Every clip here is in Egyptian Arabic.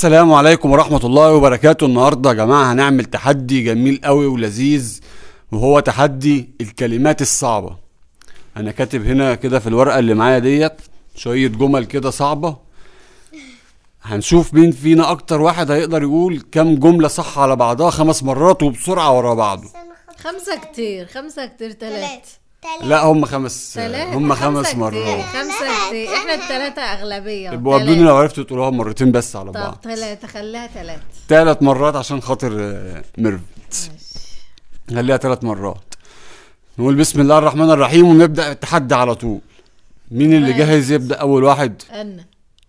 السلام عليكم ورحمة الله وبركاته النهاردة يا جماعة هنعمل تحدي جميل قوي ولذيذ وهو تحدي الكلمات الصعبة أنا كاتب هنا كده في الورقة اللي معايا ديت شوية جمل كده صعبة هنشوف مين فينا أكتر واحد هيقدر يقول كام جملة صح على بعضها خمس مرات وبسرعة ورا بعض خمسة كتير خمسة كتير تلات لا هم خمس تلات هم خمسة خمس كتير، مرات خمسة كتير احنا التلاتة أغلبية يبقوا تلات. ودوني لو عرفتوا تقولوها مرتين بس على طب بعض تلاتة خليها تلات ثلاث مرات عشان خاطر آه، ميرفت خليها ثلاث مرات نقول بسم الله الرحمن الرحيم ونبدا التحدي على طول مين اللي ماشي. جاهز يبدا اول واحد أنا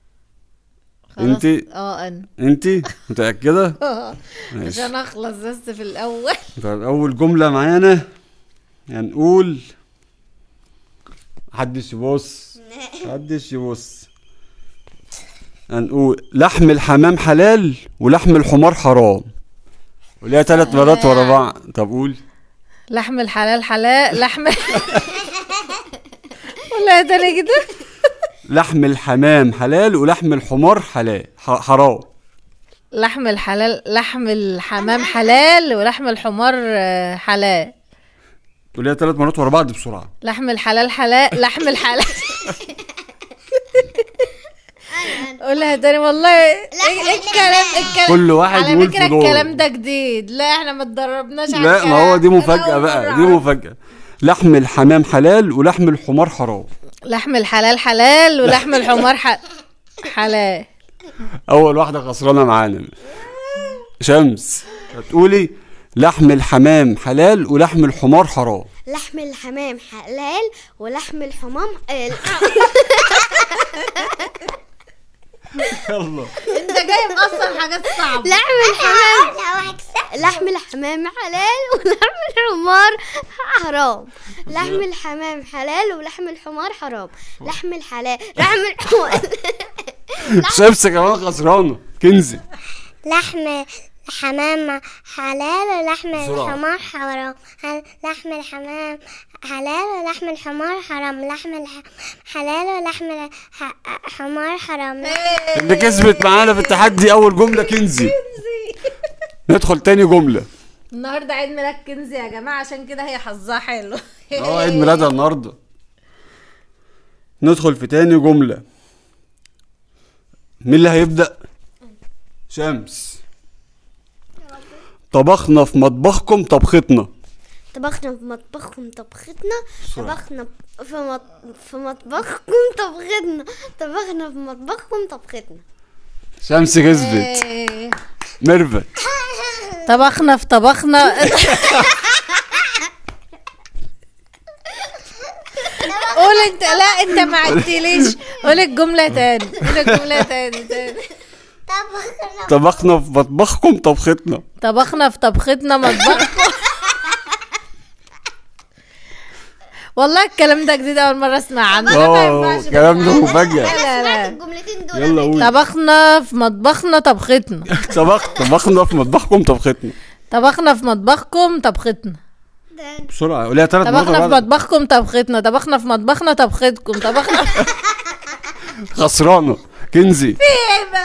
انتي؟ اه أنا انت متاكده ماشي عشان أخلص بس في الأول طيب اول جمله معانا هنقول محدش يبص محدش يبص هنقول لحم الحمام حلال ولحم الحمار حرام وليها ثلاث مرات ورا بعض طب قول لحم الحلال حلال لحم ولا تاني كده لحم الحمام حلال ولحم الحمار حلال ح- حرام لحم الحلال لحم الحمام حلال ولحم الحمار آه، حلال قوليها ثلاث مرات ورا بعض بسرعه لحم الحلال حلال لحم الحلال قولها تاني والله إيه الكلام الكلام كل واحد على يقول فكرة في دوره. الكلام ده جديد لا احنا ما اتدربناش على لا ما هو دي الكلام. مفاجاه أنا أول بقى مرة دي أعرف. مفاجاه لحم الحمام حلال ولحم الحمار حرام لحم الحلال حلال ولحم الحمار ح... حلال اول واحده خسرانه معانا شمس هتقولي لحم الحمام حلال ولحم الحمار حرام لحم الحمام حلال ولحم الحمام آه، يلا انت جاي مقصر حاجات صعبة لحم الحمام لحم الحمام حلال ولحم الحمار حرام لحم الحمام حلال ولحم الحمار حرام لحم الحلال لحم الحمار شمس كمان خسرانه كنزي لحم الحمام حلال ولحم بسرعة. الحمار حرام هل- لحم الحمام حلال ولحم الحمار حرام لحم الح- حلال ولحم الحمار حرام اللي كسبت معانا في التحدي اول جمله كنزي ندخل تاني جمله النهارده عيد ميلاد كنزي يا جماعة عشان كده هي حظها حلو اه عيد ميلادها النهارده ندخل في تاني جمله مين اللي هيبدا شمس طبخنا في مطبخكم طبختنا طبخنا في مطبخكم طبختنا بسرعة. طبخنا في مط... في مطبخكم طبختنا طبخنا في مطبخكم طبختنا شمس كسبت إيه. ميرفت طبخنا في طبخنا قول انت لا انت ما عدتليش قول الجملة تاني قول الجملة تاني تاني طبخنا في مطبخكم طبختنا طبخنا في طبختنا مطبخكم والله الكلام ده جديد اول مرة اسمع عنه أنا ما اه ينفعش الكلام ده بقى. مفاجأة لا لا الجملتين دول يلا قول طبخنا في مطبخنا طبختنا طبخ طبخنا في مطبخكم طبختنا طبخنا في مطبخكم طبختنا بسرعة قوليها ثلاث مرات طبخنا في ورا بعض. مطبخكم طبختنا طبخنا في مطبخنا طبختكم طبخنا خسرانة كنزي ايه بقى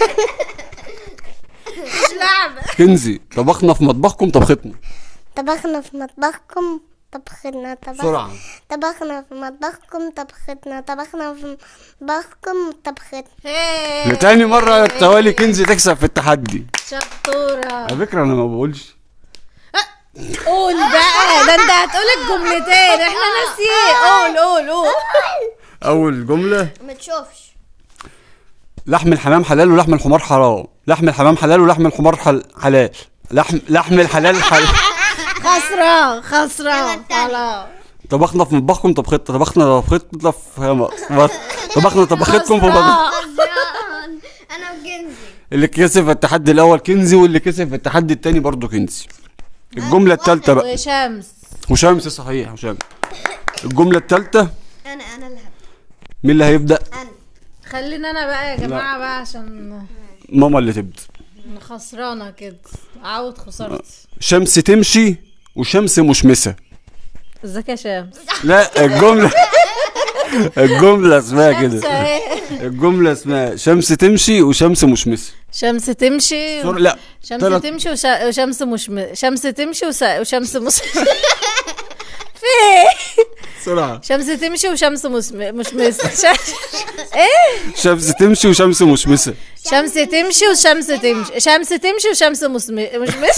مش لعبة كنزي طبخنا في مطبخكم طبختنا طبخنا في مطبخكم طبختنا طبخ بسرعة طبخنا في مطبخكم طبختنا طبخنا في مطبخكم طبختنا ايه لتاني مرة التوالي كنزي تكسب في التحدي شطورة على فكرة أنا ما بقولش قول بقى ده انت هتقول الجملتين احنا ناسيين قول قول قول أول جملة ما تشوفش لحم الحمام حلال ولحم الحمار حرام لحم الحمام حلال ولحم الحمار حل... حلال لحم لحم الحلال حلال خسران خسران خلاص طبخنا في مطبخكم طبختنا طبخنا طبختنا في م- طبخنا طبختكم في مطبخ خسران انا وجنزي اللي كسب في التحدي الاول كنزي واللي كسب في التحدي التاني برضه كنزي الجمله الثالثه بقى وشمس وشمس صحيح وشمس الجمله الثالثه انا انا اللي هبدا مين اللي هيبدا انا خلينا انا بقى يا جماعة بقى عشان ماما اللي تبدا أنا خسرانة كده عود خسرتي شمس تمشي وشمس مشمسه ازيك يا شمس لا الجمله الجمله اسمها كده شمس اهي الجملة اسمها شمس تمشي وشمس مشمسة شمس تمشي سوري، لا شمس تلات- تمشي وش... وشمس مش م... شمس تمشي وس... وشمس مش في إيه؟ بسرعة شمس تمشي وشمس مس... مش مس ش... ايه شمس تمشي وشمس مشمسة شمس تمشي وشمس تمشي شمس تمشي وشمس مس... مش مس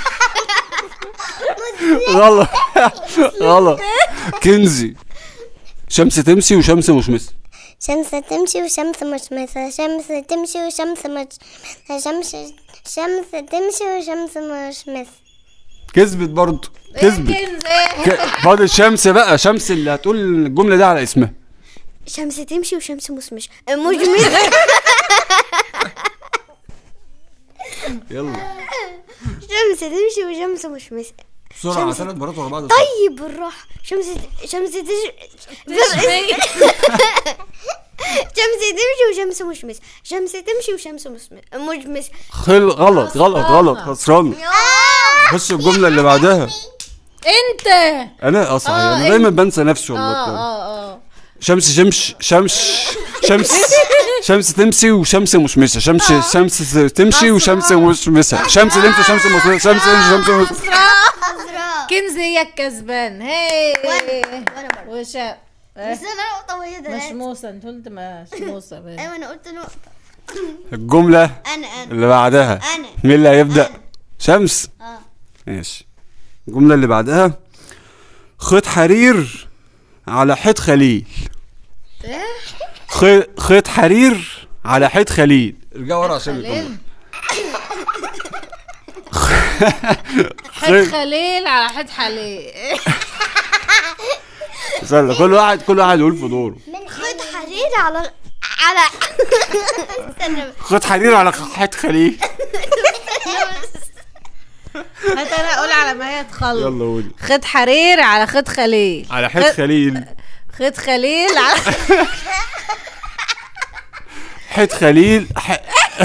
غلط غلط كنزي شمس تمشي وشمس مشمسة شمس تمشي وشمس مشمسة شمس تمشي وشمس مش شمس شمس تمشي وشمس مشمسة كذبت برضه كذبت كنز ايه ك- فاضل شمس بقى شمس اللي هتقول الجملة دي على اسمها شمس تمشي وشمس مشمش مجمش يلا شمس تمشي وشمس مشمش بسرعة شمس- ثلاث مرات ورا بعض طيب بالراحة شمس شمس تش... شمس تمشي وشمس مشمس شمس تمشي وشمس مشمس مشمس خل غلط غلط غلط خسران خش الجملة اللي بعدها انت انا اه صحيح آه، انا دايما بنسى نفسي والله اه بتاع. اه اه شمس شمس شمس شمس شمس تمشي وشمس مشمسة شمس شمس تمشي وشمس مشمسة شمس تمشي وشمس مشمسة شمس تمشي وشمس مشمسة كنز هي الكسبان هي وانا برضه وشا بس انا نقطة وهي ده مشموسة انت قلت مشموسة باين. ايوه انا قلت نقطة الجملة انا انا اللي بعدها أنا. مين اللي هيبدأ شمس اه ماشي الجملة اللي بعدها خيط حرير على حيط خليل خي- خيط حرير على حيط خليل ارجع ورا عشان خليل الجملة. حد خليل على حد حليل استنى كل واحد كل واحد يقول في دوره خد حرير على على استنى بس. خيط حرير على حيط خليل هات انا اقول على ما هي تخلص يلا قولي خد حرير على خد خليل على حيط خد- خليل خد خليل على حيط خليل ح...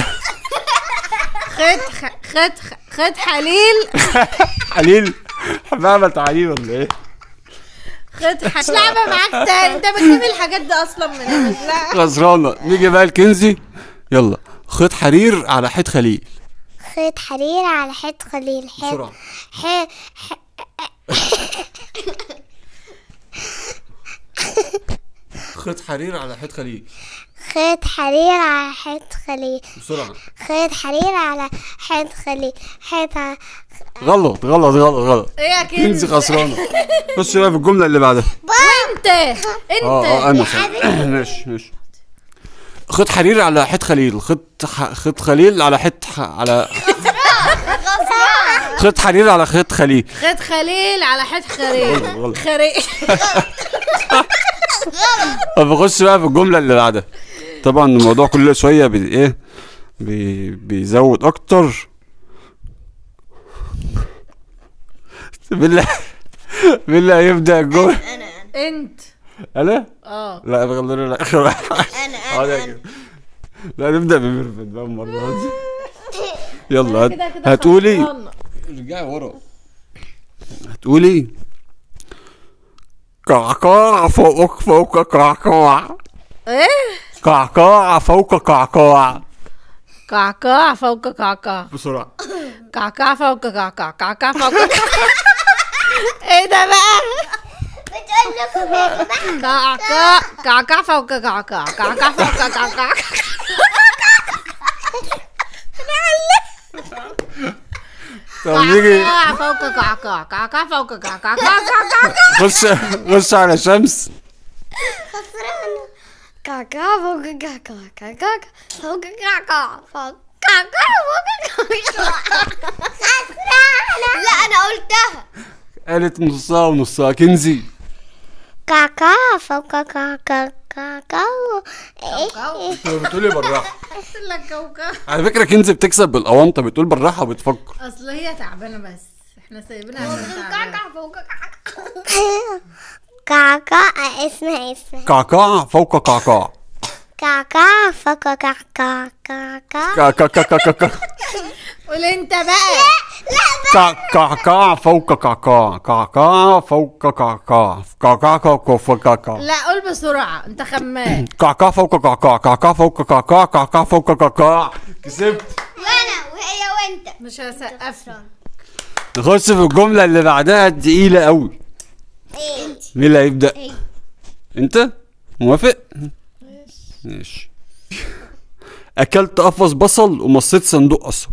خد خ- خد خ- خد حليل حليل بعمل تعليل ولا ايه؟ خد ح... مش لعبة معاك تاني انت بتجيب الحاجات دي اصلا من لا خسرانة نيجي بقى الكنزي يلا خيط حرير على حيط خليل خيط حرير على حيط خليل حيط بسرعة ح... ح... خيط حرير على حيط خليل خيط حرير على حيط خليل بسرعة خيط حرير على حيط خليل حيط ع- غلط غلط غلط غلط ايه يا كنزي كنز خسرانة خش بقى في الجملة اللي بعدها انت انت اه اه انا صح. ماشي ماشي خيط حرير على حيط خليل خيط ح... خيط خليل على حيط ح... على خيط حرير على خيط خليل خد خليل على حد خريل غلط. خريل طب بخش بقى في الجملة اللي بعدها طبعا الموضوع كل شوية بي ايه بي بيزود اكتر بالله بالله هيبدأ الجملة انا انا انت انا؟ اه لا بغض لا انا آه، انا ده انا كده. لا نبدأ بميرفت بقى المرة دي يلا كده هت- كده هتقولي خسرانة. ارجعي ورا هتقولي قعقاع فوق فوق قعقاع ايه قعقاع فوق قعقاع كعكاع فوق كعكاع بسرعة كعكاع فوق كعكاع كعكاع فوق كعكاع ايه ده بقى بتقول لكم إيه بقى؟ كعكاع كعكاع فوق كعكاع كعكاع فوق كعكاع طب نيجي كعكاع فوق كعكاع كعكاع فوق كعكاع كعكاع خش خش على شمس كاكا فوق كاكا كاكا فوق كاكا فوق كاكا فوق كاكا لا انا قلتها قالت نصها ونصها كنزي كاكا فوق كاكا كاكا إيه؟ بتقولي بالراحة قلت لك كوكب على فكرة كنزي بتكسب بالأونطة بتقول بالراحة وبتفكر اصل هي تعبانه بس احنا سايبينها عشان تعبانه كاكا فوق كاكا كاكا اسمها اسمها قعقاع فوق قعقاع كاكا فوق كاكا كاكا كا كا كا كا كا كا قول انت بقى كعكع فوق كعكع كعكع فوق كعكع كعكع فوق كعكع لا قول بسرعة انت خمام كعكع فوق كعكع كعكع فوق كعكع كعكع فوق كعكع كسبت وانا وهي وانت مش هسقف نخش في الجملة اللي بعدها تقيلة قوي ايه انت مين اللي هيبدأ؟ إيه. انت؟ موافق؟ ماشي اكلت قفص بصل ومصيت صندوق قصب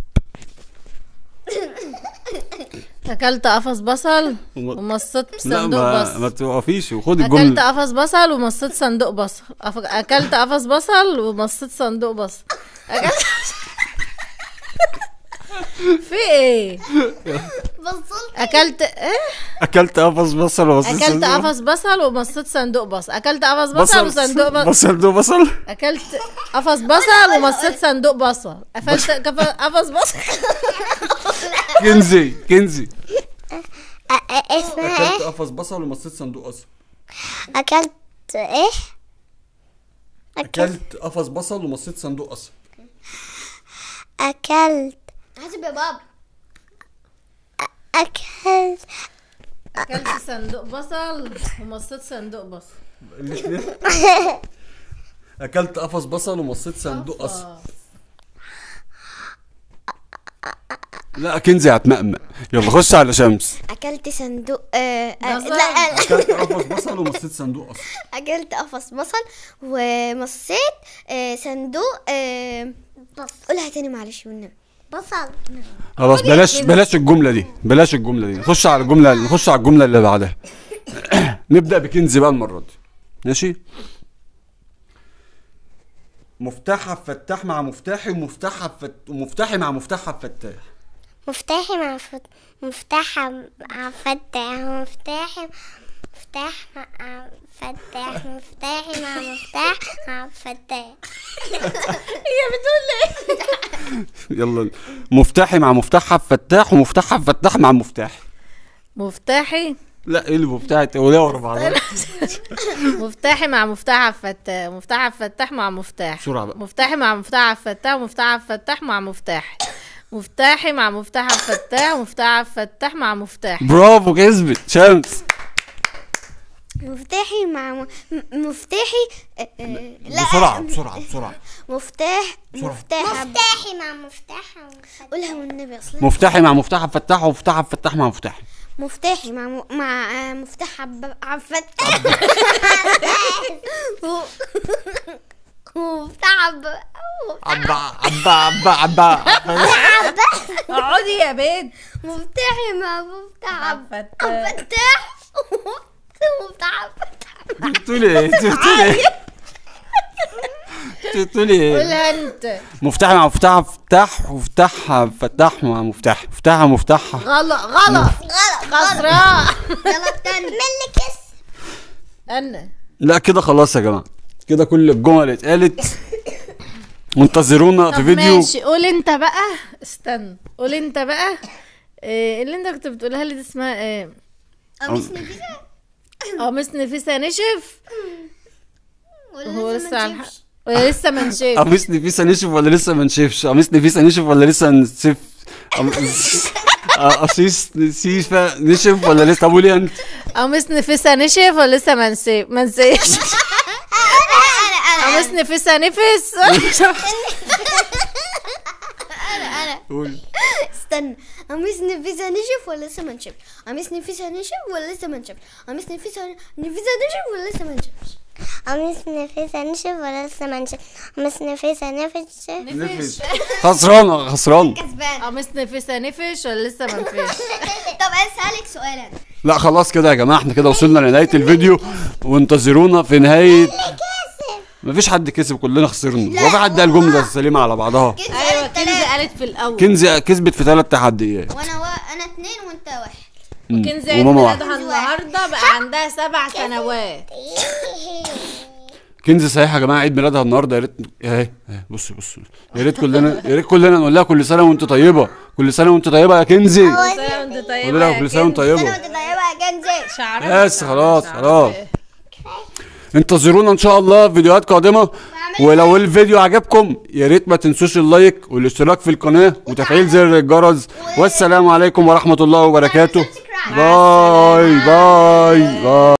اكلت قفص بصل وم- ومصيت لا صندوق ما, بصل ما توقفيش وخد اكلت الجملة قفص بصل ومصيت صندوق بصل أف- اكلت قفص بصل ومصيت صندوق بصل أكلت... في ايه بصلت اكلت ايه اكلت قفص بصل ومصيت اكلت صندوق قفص بصل ومصيت صندوق بصل اكلت قفص بصل وصندوق بصل بصل صندوق بصل اكلت قفص بصل ومصيت صندوق بصل اكلت قف- قفص بصل كنزي كنزي أ- أ- اسمها اكلت ايه قفص بصل ومصيت صندوق قصب اكلت ايه اكلت اكلت قفص بصل ومصيت صندوق قصب اكلت حاسب يا بابا اكلت اكلت صندوق بصل ومصيت صندوق بصل اكلت قفص بصل ومصيت صندوق قصب لا كنزي هتمقمق يلا خش على شمس اكلت صندوق آه آه بصل. لا آه، اكلت قفص بصل ومصيت صندوق قصب اكلت قفص بصل ومصيت آه صندوق آه قولها تاني معلش والنبي بصل خلاص بلاش بلاش الجمله دي بلاش الجمله دي نخش على الجمله نخش على الجمله اللي بعدها نبدا بكنزي بقى المره دي ماشي مفتاح فتاح مع مفتاحي ومفتاح فت... ومفتاحي مع مفتاح فتاح مفتاحي مع فت... مفتاح مع فتاح مفتاحي مفتاح مع فتاح مفتاحي مع مفتاح مع فتاح هي بتقول ايه يلا مفتاحي مع مفتاح فتاح ومفتاح فتاح مع مفتاح مفتاحي لا ايه اللي مفتاح تقوليها ورا بعضها مفتاحي مع مفتاح فتاح مفتاح فتاح مع مفتاح بسرعة بقى. مفتاحي مع مفتاح فتاح ومفتاح فتاح مع مفتاح مفتاحي مع مفتاح فتاح ومفتاح فتاح مع مفتاح برافو كسبت شمس مفتاحي مع م... م- مفتاحي آه آه لا بسرعه بسرعه بسرعه مفتاح بسرعة. مفتاح مفتاحي مع مفتاح قولها والنبي اصلا مفتاحي مع مفتاح فتاح ومفتاح فتاح مع مفتاح مفتاحي مع م... مع آه، مفتاح عب... عفتاح مفتاح عب... عبا عبا عبا عبا اقعدي يا بنت مفتاحي مع مفتاح عب... فتاح. فتاح مفتاح عفتاح بتقولي ايه بتقولي ايه بتقولي ايه قولها انت مفتاح مع مفتاح فتاح وفتاح فتاح مع مفتاح مفتاح مفتاح غلط غلط غلط خسران يلا التاني من اللي كسب انا لا كده خلاص يا جماعه كده كل الجمل اتقالت وانتظرونا في طب فيديو ماشي قول انت بقى استنى قول انت بقى إيه اللي انت كنت بتقولها لي دي اسمها ايه قميص نفيسة قميص نفيسة نشف ولا هو لسه لسه ما على الح- نشفش؟ ولا لسه ما نشف قميص نفيسه نشف ولا لسه ما نشفش قميص نفيسه نشف ولا لسه نسف قم- آه، قصيص نسيفه نشف ولا لسه طب قولي انت قميص نفيسة نشف ولا لسه ما نسيف ما نسيفش قميص نفيسة نفس قولي استنى قميص نفيسة نشف ولا لسه ما نشف قميص نفيسة نشف ولا لسه ما نشف قميص نفيسة نفيسة نشف ولا لسه ما نشفش قميص نفيسة نشف ولا لسه ما نشف قميص نفيسة نفش نفس خسرانه خسرانه كسبان قميص نفيسة نفش ولا لسه ما نفش طب اسالك سؤال انا لا خلاص كده يا جماعه احنا كده وصلنا لنهايه الفيديو وانتظرونا في نهايه مفيش حد كسب كلنا خسرنا وفي حد قال جمله سليمه على بعضها ايوه كنزي قالت في الاول كنزي كسبت في ثلاث تحديات وانا و... انا اتنين وانت واحد مم. كنزي عيد وماما واحده ميلادها النهارده بقى عندها سبع سنوات كنزي صحيح يا جماعه عيد ميلادها النهارده يا ريت اهي اهي بصوا بصوا يا ريت كلنا يا ريت كلنا نقول لها كل سنه وانت طيبه كل سنه وانت طيبه يا كنزي كل سنه وانت طيبه قول لها يا كل سنه وانت كنزي. طيبه وانت طيبة يا كنزي شعرها بس خلاص شعرها. خلاص انتظرونا ان شاء الله في فيديوهات قادمه بعمل ولو الفيديو عجبكم يا ريت ما تنسوش اللايك والاشتراك في القناه وتفعيل زر الجرس والسلام عليكم ورحمه الله وبركاته باي باي باي